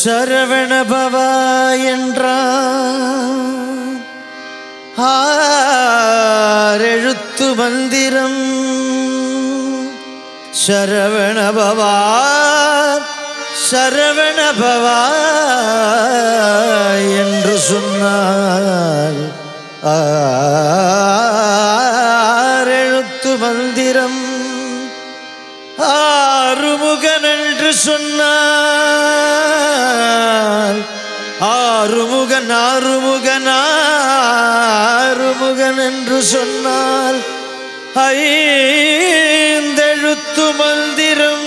சரவணபவா என்றான் ஆரெழுத்து மந்திரம் சரவணபவா சரவணபவா என்று சொன்னால் ஆரெழுத்து மந்திரம் ஆறுமுகன் என்று சொன்னார் ஆறுமுகன் ஆறுமுகன் ஆறுமுகன் என்று சொன்னால் ஐந்தெழுத்து மந்திரம்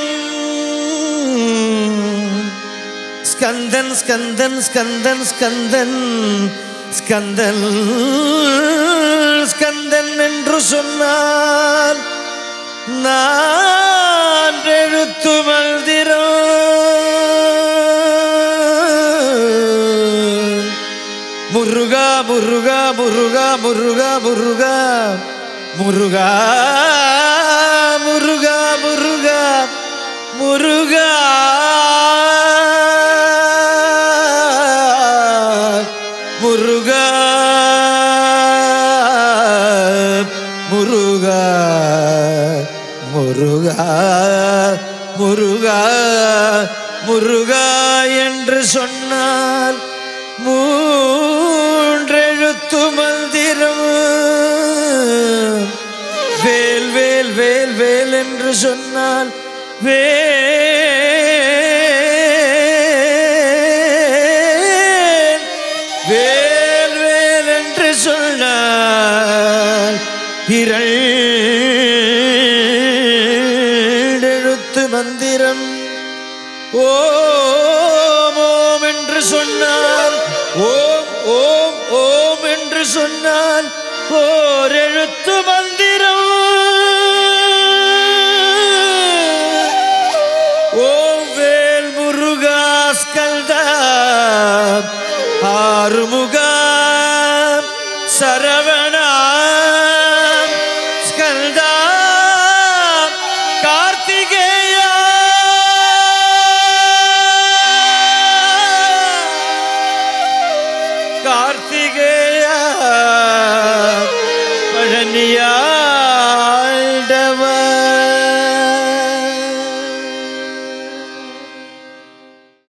ஸ்கந்தன் ஸ்கந்தன் ஸ்கந்தன் ஸ்கந்தன் ஸ்கந்தன் ஸ்கந்தன் என்று சொன்னால் நான் எழுத்து மல்திரம் முருகா முருகா முருகா முருகா முருகா முருகா முருகா முருகா முருகா முருகா முருகா முருகா முருகா முருகா என்று சொன்னால் மூன்றெழுத்து மந்திரம் வேல் வேல் வேல் வேல் என்று சொன்னால் வேல் வேல் வேல் என்று சொன்னால் இரண்டெழுத்து மந்திரம் ஓம் ஓம் என்று சொன்னால் ஓம் ஓம் ஓம் என்று சொன்னால் ஓர் எழுத்து மந்திரம் ஓம் வேல் முருகா ஸ்கந்தா ஆறுமுகா சரவணா ஸ்கந்தா கார்த்திகேயா கார்த்திகே